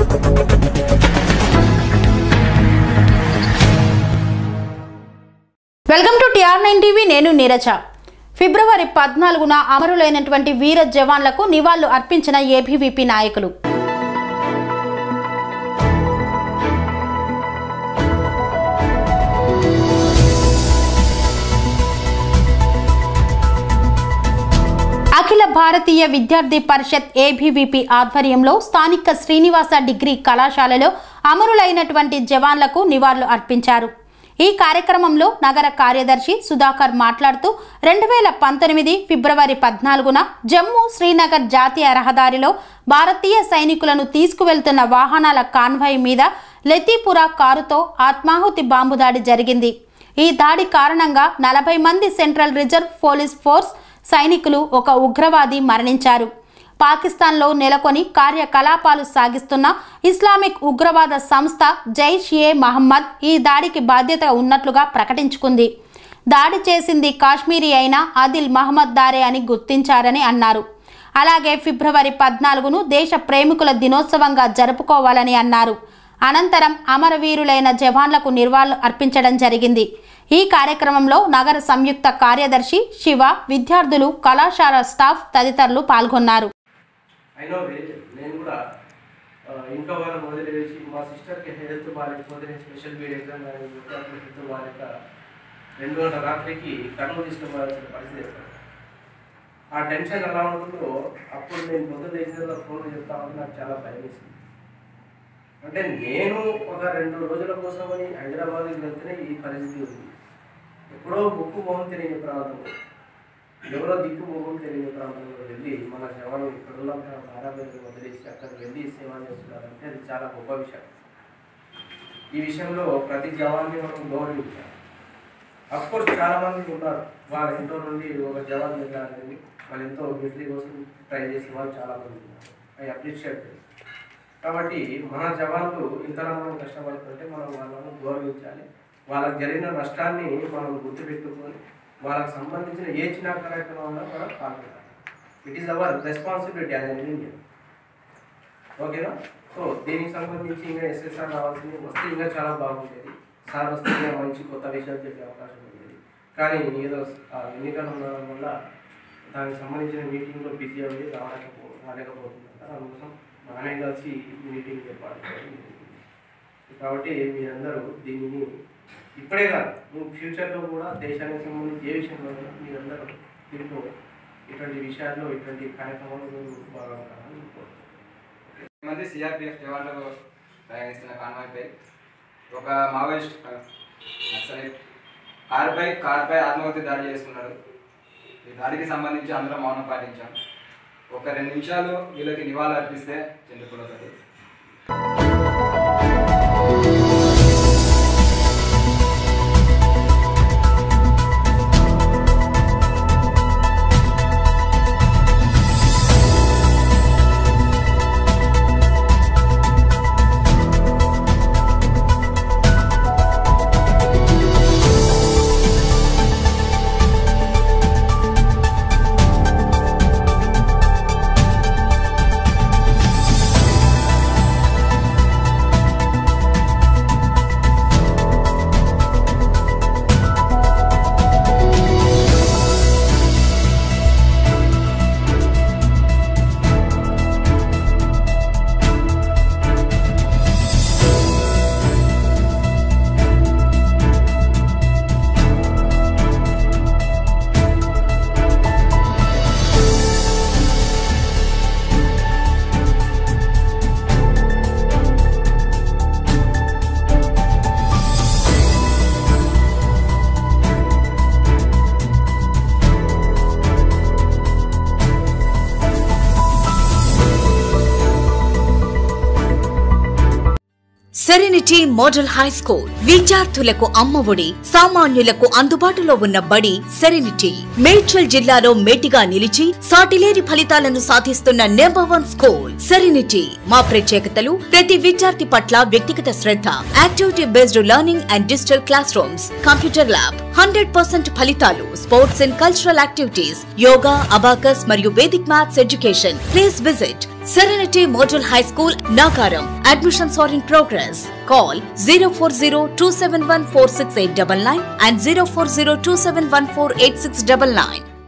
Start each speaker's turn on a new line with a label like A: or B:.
A: Welcome to T R nine TV Neeraja ఫిబ్రవరి పద్నాలుగున అమరులైనటువంటి వీర జవాన్లకు నివాళులు అర్పించిన ఏబీవీపీ నాయకులు అఖిల భారతీయ విద్యార్థి పరిషత్ ఏబీవీపీ ఆధ్వర్యంలో స్థానిక శ్రీనివాస డిగ్రీ కళాశాలలో అమరులైనటువంటి జవాన్లకు నివాళులు అర్పించారు ఈ కార్యక్రమంలో నగర కార్యదర్శి సుధాకర్ మాట్లాడుతూ రెండు వేల పంతొమ్మిది ఫిబ్రవరి పద్నాలుగున జమ్మూ శ్రీనగర్ జాతీయ రహదారిలో భారతీయ సైనికులను తీసుకువెళ్తున్న వాహనాల కాన్వాయ్ మీద లెతీపురా కారుతో ఆత్మాహుతి బాంబు దాడి జరిగింది ఈ దాడి కారణంగా నలభై మంది సెంట్రల్ రిజర్వ్ పోలీస్ ఫోర్స్ సైనికులు ఒక ఉగ్రవాది మరణించారు పాకిస్తాన్లో నెలకొని కార్యకలాపాలు సాగిస్తున్న ఇస్లామిక్ ఉగ్రవాద సంస్థ జైష్ ఏ మహమ్మద్ ఈ దాడికి బాధ్యత ఉన్నట్లుగా ప్రకటించుకుంది దాడి చేసింది కాశ్మీరీ అయిన ఆదిల్ మహమ్మద్ దారే అని గుర్తించారని అన్నారు అలాగే ఫిబ్రవరి పద్నాలుగును దేశ ప్రేమికుల దినోత్సవంగా జరుపుకోవాలని అన్నారు అనంతరం అమరవీరులైన జవాన్లకు నివాళులు అర్పించడం జరిగింది ఈ కార్యక్రమంలో నగర సంయుక్త కార్యదర్శి శివ విద్యార్థులు కళాశాల స్టాఫ్ తదితరులు పాల్గొన్నారు
B: అయినా నేను కూడా ఆ, ఇంట్లో వాళ్ళని వదిలేసి మా సిస్టర్కి హెల్త్ బాగాలేకపోతే నేను స్పెషల్ బీడ్ ఎగ్జామ్ హెల్త్ బాగాలేక రెండు గంటల రాత్రికి కర్నూలు తీసుకోవాల్సిన పరిస్థితి ఏర్పడింది. ఆ టెన్షన్ ఎలా ఉంటుందో అప్పుడు నేను పొద్దున్న లేచిన ఫోన్ చెప్తా ఉంటే నాకు చాలా భయం వేసింది అంటే నేను ఒక రెండు రోజుల కోసమని హైదరాబాద్కి వెళ్తేనే ఈ పరిస్థితి ఉంది ఎప్పుడో ముక్కు మొహం తెలియని ప్రాంతం ఎవరో దిక్కు మొహం తెలియని ప్రాంతంలో వెళ్ళి మన సేవలు ఇక్కడున్న భారతదేశం వదిలేసి అక్కడ వెళ్ళి సేవ చేస్తున్నారంటే అది చాలా గొప్ప విషయం ఈ విషయంలో ప్రతి జవాన్ని మనం గౌరవించాలి అఫ్కోర్స్ చాలా మంది ఉన్నారు వాళ్ళ ఇంట్లో నుండి ఒక జవాన్ వెళ్ళాలని వాళ్ళు ఎంతో మిలిటరీ కోసం ట్రై చేసిన వాళ్ళు చాలా మంది ఉన్నారు ఐ అప్రిషియేట్ కాబట్టి మన జవాన్లు ఇంతలా మనం కష్టపడుతుంటే మనం వాళ్ళను గౌరవించాలి వాళ్ళకి జరిగిన నష్టాన్ని మనం గుర్తుపెట్టుకొని వాళ్ళకి సంబంధించిన ఏ చిన్న కార్యక్రమంలో మనం పాల్గొనాలి it is our responsibility as an Indian ఓకేనా సో దీనికి సంబంధించి ఇంకా ఎస్ఎస్ఆర్ రావాల్సింది వస్తే ఇంకా చాలా బాగుండేది సార్ వస్తే ఇంకా మంచి కొత్త విషయాలు చెప్పే అవకాశం ఉండేది కానీ ఏదో ఆ ఎన్నికలు ఉండడం వల్ల దానికి సంబంధించిన మీటింగ్లో బిజీ అయ్యి రావలేకపో రాలేకపోతుందంట అందుకోసం మనమే కలిసి మీటింగ్ చెప్పాలి కాబట్టి మీరందరూ దీనిని ఇప్పుడే కాదు మీ ఫ్యూచర్లో కూడా దేశానికి సంబంధించి ఏ విషయంలో అయినా మీరందరూ దీంట్లో ఇటువంటి విషయాల్లో ఇటువంటి కార్యక్రమాలు భాగంగాలని కోరుతున్నాను
C: మంది సిఆర్పిఎఫ్ జవాన్లు ప్రయాణిస్తున్న కాన్వాయ్పై ఒక మావోయిస్ట్ నక్సలైట్ కారుపై కారుపై ఆత్మహత్య దాడి చేసుకున్నాడు ఈ దాడికి సంబంధించి అందరం మౌనం పాటించాం ఒక రెండు నిమిషాలు వీళ్ళకి నివాళులు అర్పిస్తే చెందుకున్నది
D: సెరెనిటీ మోడల్ హై స్కూల్ విద్యార్థులకు అమ్మఒడి సామాన్యులకు అందుబాటులో ఉన్న బడి సెరెనిటీ మేడ్చల్ జిల్లాలో మేటిగా నిలిచి సాటిలేని ఫలితాలను సాధిస్తున్న నెంబర్ వన్ స్కూల్ సెరెనిటీ మా ప్రత్యేకతలు ప్రతి విద్యార్థి పట్ల వ్యక్తిగత శ్రద్ధ activity based learning and digital classrooms computer lab hundred percent ఫలితాలు sports and cultural activities yoga abacus మరియు Vedic maths education please visit Serenity Model High School, Nagaram. Admissions are in progress. Call 040 and 040 2714869.